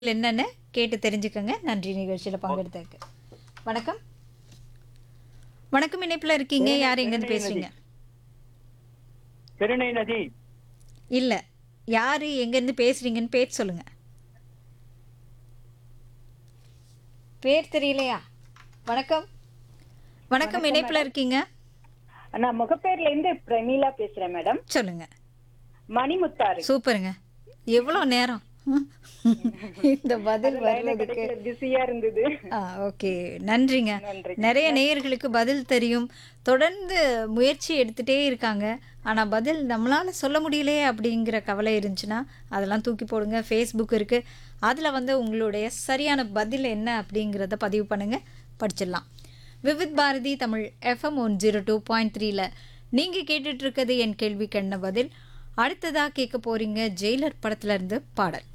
என்னன்னு கேட்டு தெரிஞ்சுக்கோங்க நன்றி நிகழ்ச்சியில் பங்கெடுத்ததுக்கு வணக்கம் வணக்கம் இணைப்பில் இருக்கீங்க யார் எங்கேருந்து பேசுறீங்க திருநை நதி இல்லை யார் எங்கேருந்து பேசுறீங்கன்னு பேர் சொல்லுங்க பேர் தெரியலையா வணக்கம் வணக்கம் இணைப்பில் இருக்கீங்க நான் முகப்பேர்ல இருந்து பிரமீளா பேசுறேன் மேடம் சொல்லுங்க மணிமுத்தாறு சூப்பருங்க எவ்வளோ நேரம் இந்த பதில் வர்றதுக்கு பிஸியா இருந்தது ஆ ஓகே நன்றிங்க நிறைய நேயர்களுக்கு பதில் தெரியும் தொடர்ந்து முயற்சி எடுத்துகிட்டே இருக்காங்க ஆனால் பதில் நம்மளால் சொல்ல முடியலையே அப்படிங்கிற கவலை இருந்துச்சுன்னா அதெல்லாம் தூக்கி போடுங்க ஃபேஸ்புக் இருக்குது அதில் வந்து உங்களுடைய சரியான பதில் என்ன அப்படிங்கிறத பதிவு பண்ணுங்கள் படிச்சிடலாம் Vividh Bharati Tamil FM one zero two point த்ரீல நீங்கள் கேட்டுட்ருக்கிறது என் கேள்விக்கு என்ன பதில் அடுத்ததாக கேட்க போகிறீங்க ஜெயிலர் படத்துலேருந்து பாடல்